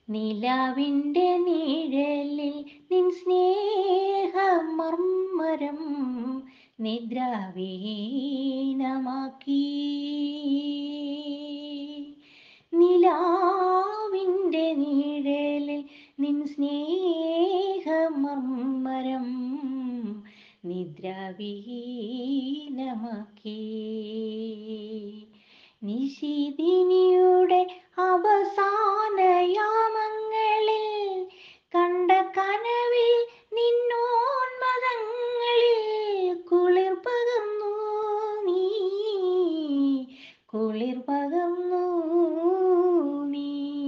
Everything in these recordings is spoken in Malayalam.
നിലാവിൻ്റെ നിഴലിൽ നിൻ സ്നേഹമർമ്മരം നിദ്രാവീനമാക്കി നിലാവിൻ്റെ നിഴലിൽ നിൻ സ്നേഹമർമ്മരം നിദ്രാവീനമാക്കി നിശിതിനിയുടെ അവസാന യാമങ്ങളിൽ കണ്ട കനവിൽ നിന്നോന്മതങ്ങളിൽ കുളിർ പകർന്നു നീ കുളിർ പകർന്നു നീ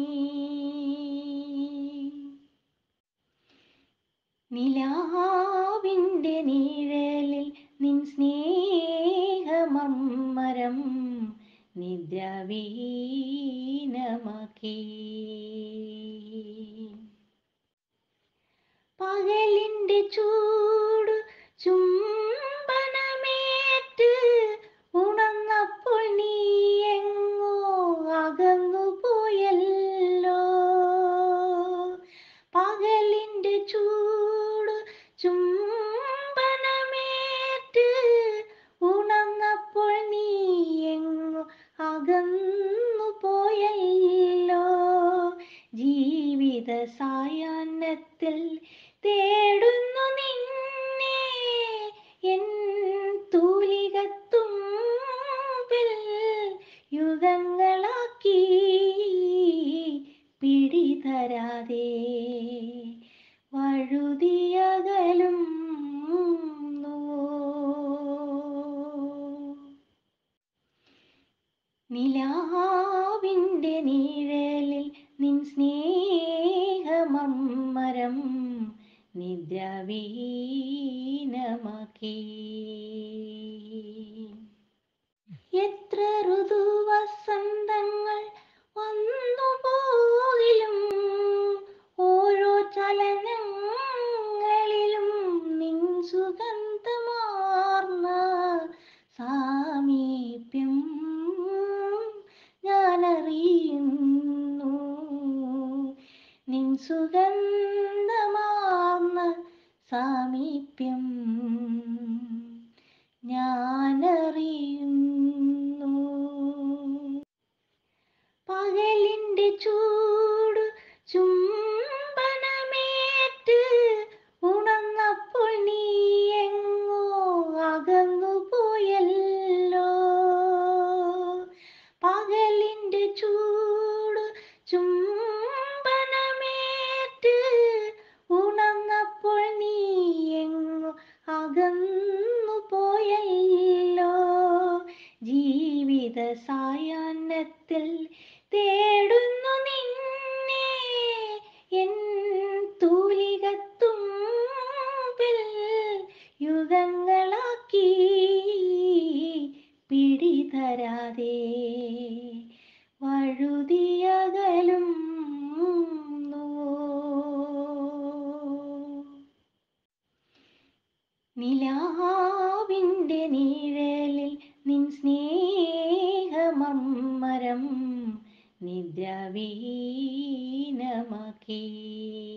നിലാവിൻ്റെ നിഴലിൽ നിൻ സ്നേഹമർമ്മരം നിദ്രാവീനമാക്കി പകലിൻ്റെ ചൂട് ചുംബനമേറ്റ് ഉണർന്നപ്പോൾ നീ എങ്ങോ അകന്നു പോയല്ലോ പകലിൻ്റെ ചൂട് ചുംബനമേറ്റ് ഉണർന്നപ്പോൾ നീ എങ്ങോ അകന്നു പോയല്ലോ ജീവിത സായാഹ്നത്തിൽ തേടുന്നു നിന്നെ എൻ തൂലികത്തുമ്പിൽ യുഗങ്ങളാക്കി പിടിതരാതെ വഴുതിയകലും നിലാവിൻ്റെ നിഴലിൽ നിൻ സ്നേഹമർമ്മരം നിദ്രാവീനമാക്കി എത്ര ഋതുവസന്തങ്ങൾ വന്നു പോകിലും ഓരോ ചലനങ്ങളിലും നിൻ സുഗന്ധമാർന്ന സാമീപ്യം ഞാനറിയുന്നു നിൻ സുഗന്ധമാർന്ന സാമീപ്യം ഞാനറിയുന്നു പകലിൻ്റെ ചൂട് ചുംബനമേറ്റ് ഉണർന്നപ്പോൾ നീ എങ്ങോ അകന്നു പോയല്ലോ പകലിൻ്റെ ചൂട് ചുംബനമേറ്റ് ഉണർന്നപ്പോൾ നീ എങ്ങോ അകന്നു പോയല്ലോ ജീവിത സായാഹ്നത്തിൽ തേടുന്നു നിന്നെ എൻ തൂലികത്തുമ്പിൽ യുഗങ്ങളാക്കി പിടിതരാതെ വഴുതിയകലും നിലാവിൻ്റെ നിഴലിൽ നിൻ സ്നേഹമർമ്മരം നിദ്രാവീനമാക്കി